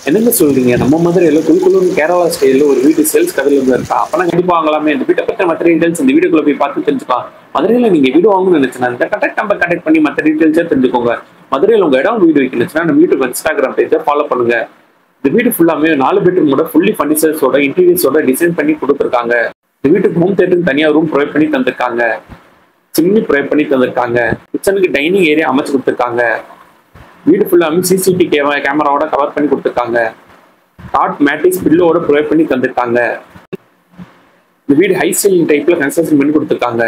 என்னங்க சொல்றீங்க நம்ம மதுரையில குழுக்குழு கேரளா ஸ்டைல ஒரு வீடு சேல்ஸ் கதையில இருந்து இருக்கா அப்பனா கண்டிப்பா வாங்கலாமே இந்த வீட்டை பத்தி மற்ற டீடைல்ஸ் இந்த வீடியோக்குள்ள போய் பார்த்து தெரிஞ்சுக்கலாம் மதுரையில நீங்க வீடு வாங்கணும்னு நினைச்சுனா இந்த கண்டக்ட் நம்பர் கண்டக்ட் பண்ணி மற்ற டீடைல்ஸே தெரிஞ்சுக்கோங்க மதுரையில உங்க இடம் வீடு வைக்கணுச்சுன்னா நம்ம வீட்டுக்கு இன்ஸ்டாகிராம் பேஜை ஃபாலோ பண்ணுங்க இந்த வீடு ஃபுல்லாமே நாலு பெட்ரூமோட ஃபுல்லி ஃபர்னிச்சர்ஸோட இன்டீரியர்ஸோட டிசைன் பண்ணி கொடுத்துருக்காங்க இந்த வீட்டுக்கு ஹோம் தேட்டருக்கு தனியா ரூம் ப்ரொவைட் பண்ணி தந்திருக்காங்க சிம்னி ப்ரொவைட் பண்ணி தந்திருக்காங்க கிச்சனுக்கு டைனிங் ஏரியா அமைச்சு கொடுத்துருக்காங்க வீடு ஃபுல்லாமே சிசிடிவி கேமரா கேமராவோட கவர் பண்ணி கொடுத்துருக்காங்க டாட் மேட்ரிக்ஸ் பில்லோட ப்ரொவைட் பண்ணி தந்திருக்காங்க இந்த வீடு ஹை சீலிங் டைப்ல கன்ஸ்ட்ரக்ஷன் பண்ணி கொடுத்துருக்காங்க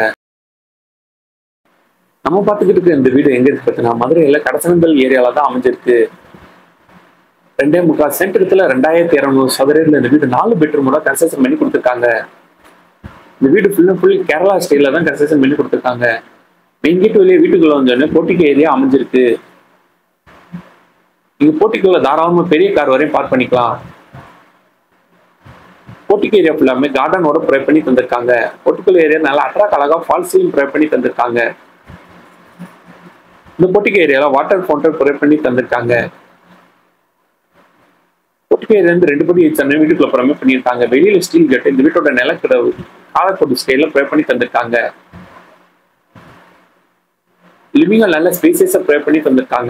நம்ம பார்த்துக்கிட்டு இருக்க இந்த வீடு எங்க இருக்கு பார்த்தீங்கன்னா மதுரையில கடசனந்தல் ஏரியால தான் அமைஞ்சிருக்கு ரெண்டே முக்கால் சென்ட் இடத்துல ரெண்டாயிரத்தி இரநூறு சதுரத்தில் இந்த வீடு நாலு பெட்ரூமோட கன்ஸ்ட்ரக்ஷன் பண்ணி கொடுத்துருக்காங்க இந்த வீடு ஃபுல் அண்ட் ஃபுல் கேரளா ஸ்டைல தான் கன்ஸ்ட்ரக்ஷன் பண்ணி கொடுத்துருக்காங்க மெயின் கேட் வெளியே வீட்டுக்குள்ள வந்தோடனே போட்டிக்கு ஏரியா அமைஞ்சிருக்கு நீங்க போட்டிக்குள்ள தாராளமா பெரிய கார் வரையும் பார்க் பண்ணிக்கலாம் போட்டிக்கு ஏரியா ஃபுல்லாமே கார்டனோட ப்ரொவைட் பண்ணி தந்திருக்காங்க போட்டிக்குள்ள ஏரியா நல்லா அட்ராக் அழகா ஃபால் சீலிங் ப்ரொவைட் பண்ணி தந்திருக்காங்க இந்த போட்டிக்கு ஏரியால வாட்டர் ஃபவுண்டன் ப்ரொவைட் பண்ணி தந்திருக்காங்க போட்டிக்கு ஏரியா இருந்து ரெண்டு படி வச்சு வீட்டுக்குள்ள ப்ரொவைட் பண்ணியிருக்காங்க வெளியில ஸ்டீல் கேட் இந்த வீட்டோட நிலக்கடவு காலக்கோடு ஸ்டைல ப்ரொவைட் பண்ணி தந்திருக்காங்க லிவிங்க நல்ல ஸ்பேசஸை ப்ரொவைட் பண்ணி தந்திருக்காங்க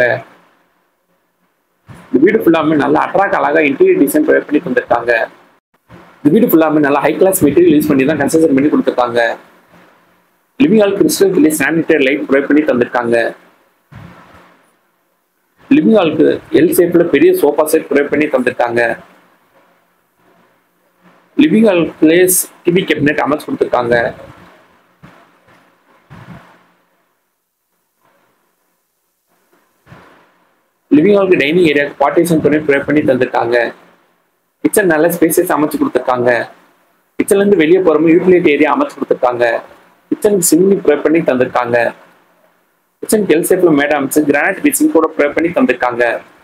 இந்த வீடு ஃபுல்லாமே நல்லா அட்ராக்ட் அழகா இன்டீரியர் டிசைன் ப்ரொவைட் பண்ணி தந்திருக்காங்க இந்த வீடு ஃபுல்லாமே நல்லா ஹை கிளாஸ் மெட்டீரியல் யூஸ் பண்ணி தான் கன்ஸ்ட்ரக்ஷன் பண்ணி கொடுத்துருக்காங்க லிவிங் ஹால் கிறிஸ்டல் கிளி சானிட்டரி லைட் ப்ரொவைட் பண்ணி தந்திருக்காங்க லிவிங் ஹாலுக்கு எல் ஷேப்ல பெரிய சோஃபா செட் ப்ரொவைட் பண்ணி தந்திருக்காங்க living hall place TV cabinet அமைச்சு கொடுத்துருக்காங்க லிவிங் ஹாலுக்கு டைனிங் ஏரியாவுக்கு பார்ட்டிஷன் பண்ணி ப்ரொவைட் பண்ணி தந்திருக்காங்க கிச்சன் நல்ல ஸ்பேசஸ் அமைச்சு கொடுத்துருக்காங்க கிச்சன்ல இருந்து வெளியே போறோம் யூட்டிலிட்டி ஏரியா அமைச்சு கொடுத்துருக்காங்க கிச்சனுக்கு சிம்னி ப்ரொவைட் பண்ணி தந்திருக்காங்க கிச்சன் எல் ஷேப்ல மேட் அமைச்சு கிரானைட் கிச்சன் கூட ப்ரொவைட் பண்ணி தந்திருக்காங்க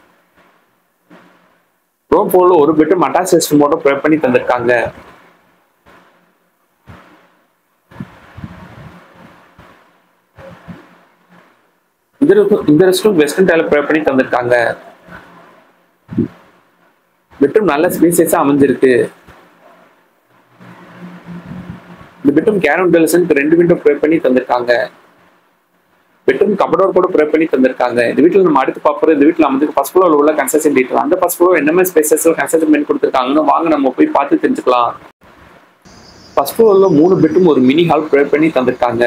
ரோம் போல ஒரு பெட்ரூம் அட்டாச் ரெஸ்ட்ரூமோட ப்ரொவைட் பண்ணி தந்திருக்காங்க இந்த room- இந்த ரெஸ்ட்ரூம் வெஸ்டர்ன் டைல ப்ரொவைட் பண்ணி தந்திருக்காங்க பெட்ரூம் நல்ல ஸ்பேசியஸா அமைஞ்சிருக்கு இந்த பெட்ரூம் கேரன் டெலிசனுக்கு ரெண்டு விண்டோ ப்ரொவைட் பண்ணி தந்திருக்காங்க பெட்ரூம் கபடோர் கூட ப்ரொவைட் பண்ணி தந்திருக்காங்க இந்த வீட்டில் நம்ம அடுத்து பார்ப்போம் இந்த வீட்டில் வந்து ஃபர்ஸ்ட் ஃப்ளோர் உள்ள கன்ஸ்ட்ரக்ஷன் டீட்டெயில் அந்த ஃபர்ஸ்ட் ஃப்ளோர் என்னமே ஸ்பேசஸ் கன்ஸ்ட்ரக்ஷன் பண்ணி கொடுத்துருக்காங்கன்னு வாங்க நம்ம போய் பார்த்து தெரிஞ்சுக்கலாம் ஃபர்ஸ்ட் ஃப்ளோர்ல மூணு பெட்ரூம் ஒரு மினி ஹால் ப்ரொவைட் பண்ணி தந்திருக்காங்க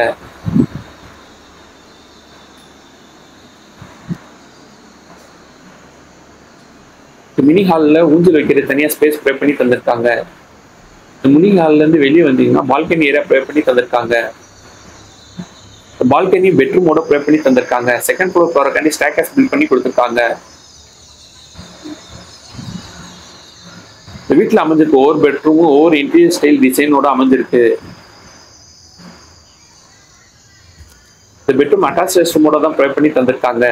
மினி ஹாலில் ஊஞ்சல் வைக்கிறது தனியாக ஸ்பேஸ் ப்ரொவைட் பண்ணி தந்திருக்காங்க இந்த மினி ஹால்ல இருந்து வெளியே வந்தீங்கன்னா பால்கனி ஏரியா ப்ரொவைட் பண்ணி தந்திருக்காங்க பால்கனி பெட்ரூமோட ப்ரொவைட் பண்ணி தந்திருக்காங்க செகண்ட் ஃப்ளோர் போறக்காண்டி ஸ்டேக்கஸ் பில்ட் பண்ணி கொடுத்துருக்காங்க இந்த வீட்டில் அமைஞ்சிருக்கு ஒவ்வொரு பெட்ரூமும் ஒவ்வொரு இன்டீரியர் ஸ்டைல் டிசைனோட அமைஞ்சிருக்கு இந்த பெட்ரூம் அட்டாச் ரெஸ்ட்ரூமோட தான் ப்ரொவைட் பண்ணி தந்திருக்காங்க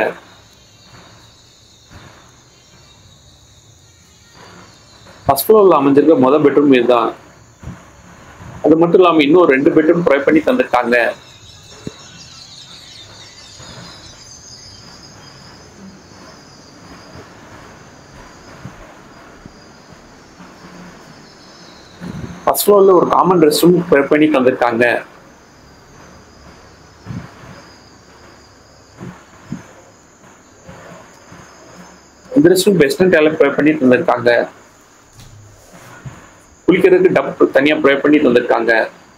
ஃபர்ஸ்ட் ஃப்ளோர்ல அமைஞ்சிருக்க மொதல் பெட்ரூம் இதுதான் அது மட்டும் இல்லாம இன்னும் ரெண்டு பெட்ரூம் ப்ரொவைட் பண்ணி தந்திருக்காங்க ஃபர்ஸ்ட் ஃப்ளோர்ல ஒரு காமன் ரெஸ்ட் ரூம் ப்ரொவைட் பண்ணி தந்திருக்காங்க இந்த ரெஸ்ட் ரூம் வெஸ்டர்ன் டேலண்ட் ப்ரொவைட் பண்ணி தந்திருக்காங்க குளிக்கிறதுக்கு டப் தனியா ப்ரொவைட் பண்ணி தந்திருக்காங்க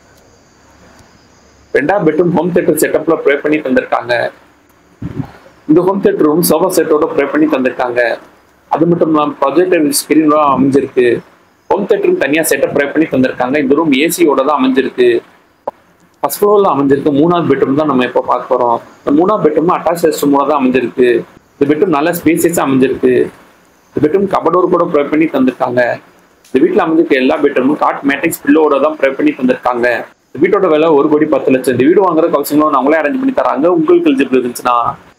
ரெண்டாம் பெட்ரூம் ஹோம் தியேட்டர் செட்டப்ல ப்ரொவைட் பண்ணி தந்திருக்காங்க இந்த ஹோம் தியேட்டர் ரூம் சோஃபா செட்டோட ப்ரொவைட் பண்ணி தந்திருக்காங்க அது மட்டும் இல்லாமல் ப்ரொஜெக்டர் ஸ்கிரீனோட அமைஞ்சிருக்கு ஹோம் தியேட்டரும் தனியா செட்டப் ப்ரொவைட் பண்ணி தந்திருக்காங்க இந்த ரூம் ஏசியோட தான் அமைஞ்சிருக்கு ஃபர்ஸ்ட் ஃப்ளோர்ல அமைஞ்சிருக்கு மூணாவது பெட்ரூம் தான் நம்ம இப்போ பார்க்க போறோம் இந்த மூணாவது பெட்ரூம் அட்டாச் ரெஸ்ட்ரூமோட தான் அமைஞ்சிருக்கு இந்த பெட்ரூம் நல்ல ஸ்பேசியஸா அமைஞ்சிருக்கு இந்த பெட்ரூம் கபடோர் கூட ப்ரொவைட் பண்ணி தந்திருக்காங்க இந்த வீட்டில் அமைஞ்சிருக்க எல்லா பெட்ரூமும் காட் மேட்ரிக்ஸ் பில்லோட தான் ப்ரொவைட் பண்ணி தந்திருக்காங்க இந்த வீட்டோட விலை ஒரு கோடி பத்து லட்சம் இந்த வீடு வாங்குற கவுசிங்களும் அவங்களே அரேஞ்ச் பண்ணி தராங்க உங்களுக்கு எலிஜிபிள் இருந்துச்சுன்னா